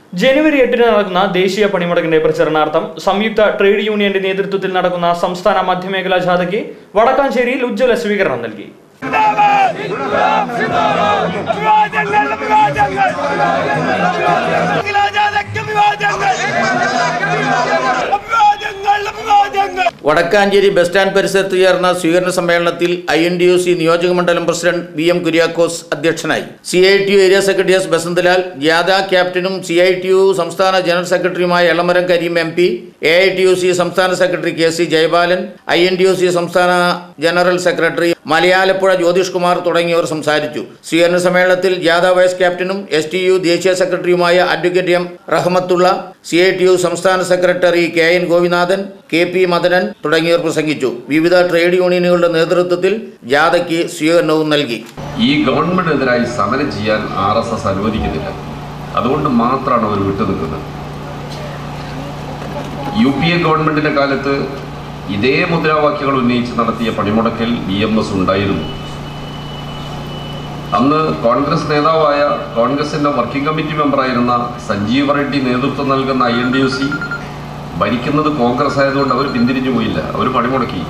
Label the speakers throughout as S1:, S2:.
S1: ജനുവരി എട്ടിന് നടക്കുന്ന ദേശീയ പണിമുടക്കിന്റെ പ്രചരണാർത്ഥം സംയുക്ത ട്രേഡ് യൂണിയന്റെ നേതൃത്വത്തിൽ നടക്കുന്ന സംസ്ഥാന മധ്യമേഖലാ ജാഥയ്ക്ക് വടക്കാഞ്ചേരിയിൽ ഉജ്ജ്വല സ്വീകരണം നൽകി
S2: വിവാദങ്ങൾ വിവാദങ്ങൾ അഖിലാജാതയ്ക്ക് വിവാദങ്ങൾ വിവാദങ്ങൾ വിവാദങ്ങൾ
S3: വടക്കാഞ്ചേരി ബസ് സ്റ്റാൻഡ് പരിസരത്ത് ചേർന്ന സ്വീകരണ സമ്മേളനത്തിൽ I N T U C നിയോജക മണ്ഡലം പ്രസിഡന്റ് വി എം കുര്യാക്കോസ് അധ്യക്ഷനായി C I T U area secretary S Basanthalal ജാഥ ക്യാപ്റ്റനും സി ഐ ടി യു സംസ്ഥാന ജനറൽ സെക്രട്ടറിയുമായ Elamaram Kareem M P A I T U C സംസ്ഥാന secretary K C Jayapalan I N T U C സംസ്ഥാന general secretary Malayalapuzha Jyothish Kumar തുടങ്ങിയവർ സംസാരിച്ചു സ്വീകരണ സമ്മേളനത്തിൽ ജാഥ വൈസ് ക്യാപ്റ്റനും എസ് ടി യു ദേശീയ സെക്രട്ടറിയുമായ advocate M Rahmathulla C I T U സംസ്ഥാന secretary K N Gopinathan K P Madanan തുടങ്ങിയവർ പ്രസംഗിച്ചു വിവിധ ട്രേഡ് യൂണിയനുകളുടെ നേതൃത്വത്തിൽ ജാഥയ്ക്ക് സ്വീകരണവും നൽകി
S4: ഈ ഗവൺമെന്റിനെതിരായി സമരം ചെയ്യാൻ ആർ എസ് എസ് അനുവദിക്കുന്നില്ല അതുകൊണ്ട് മാത്രമാണ് അവർ വിട്ടുനിൽക്കുന്നത് യു പി എ ഗവൺമെന്റിന്റെ കാലത്ത് ഇതേ മുദ്രാവാക്യങ്ങൾ ഉന്നയിച്ച് നടത്തിയ പണിമുടക്കിൽ ബി എം എസ് ഉണ്ടായിരുന്നു അന്ന് കോൺഗ്രസ് നേതാവായ കോൺഗ്രസിന്റെ വർക്കിംഗ് കമ്മിറ്റി മെമ്പറായിരുന്ന സഞ്ജീവ റെഡ്ഡി നേതൃത്വം നൽകുന്ന I N T U C ഭരിക്കുന്നത് കോൺഗ്രസ് ആയതുകൊണ്ട് അവർ പിന്തിരിഞ്ഞു പോയില്ല അവർ പണിമുടക്കി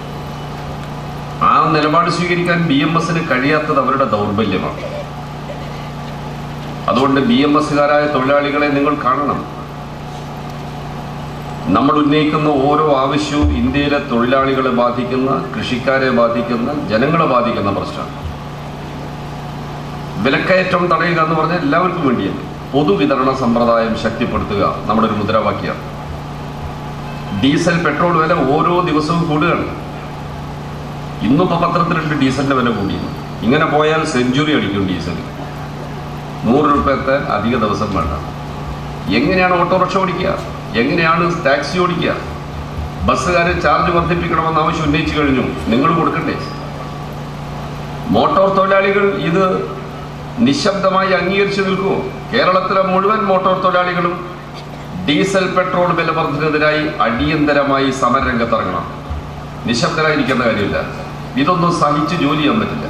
S4: ആ നിലപാട് സ്വീകരിക്കാൻ ബി എം എസിന് കഴിയാത്തത് അവരുടെ ദൗർബല്യമാണ് അതുകൊണ്ട് ബി എം എസുകാരായ തൊഴിലാളികളെ നിങ്ങൾ കാണണം നമ്മൾ ഉന്നയിക്കുന്ന ഓരോ ആവശ്യവും ഇന്ത്യയിലെ തൊഴിലാളികളെ ബാധിക്കുന്ന കൃഷിക്കാരെ ബാധിക്കുന്ന ജനങ്ങളെ ബാധിക്കുന്ന പ്രശ്നമാണ് വിലക്കയറ്റം തടയുക എന്ന് പറഞ്ഞാൽ എല്ലാവർക്കും വേണ്ടിയല്ലേ പൊതുവിതരണ സമ്പ്രദായം ശക്തിപ്പെടുത്തുക നമ്മുടെ ഒരു മുദ്രാവാക്യമാണ് ഡീസൽ പെട്രോൾ വില ഓരോ ദിവസവും കൂടുകയാണ് ഇന്നിപ്പോൾ പത്രത്തിലുണ്ട് ഡീസലിന്റെ വില കൂടിയത് ഇങ്ങനെ പോയാൽ സെഞ്ചുറി അടിക്കും ഡീസൽ നൂറ് രൂപത്തെ അധിക ദിവസം വേണ്ട എങ്ങനെയാണ് ഓട്ടോറിക്ഷ ഓടിക്കുക എങ്ങനെയാണ് ടാക്സി ഓടിക്കുക ബസ്സുകാരെ ചാർജ് വർദ്ധിപ്പിക്കണമെന്ന് ആവശ്യം ഉന്നയിച്ചു കഴിഞ്ഞു നിങ്ങൾ കൊടുക്കണ്ടേ മോട്ടോർ തൊഴിലാളികൾ ഇത് നിശബ്ദമായി അംഗീകരിച്ചു നിൽക്കുമോ കേരളത്തിലെ മുഴുവൻ മോട്ടോർ തൊഴിലാളികളും ഡീസൽ പെട്രോൾ വില വർദ്ധനതിനായി അടിയന്തരമായി സമരരംഗത്തിറങ്ങണം നിശബ്ദരായിരിക്കേണ്ട കാര്യമില്ല ഇതൊന്നും സഹിച്ച് ജോലി ചെയ്യാൻ പറ്റില്ല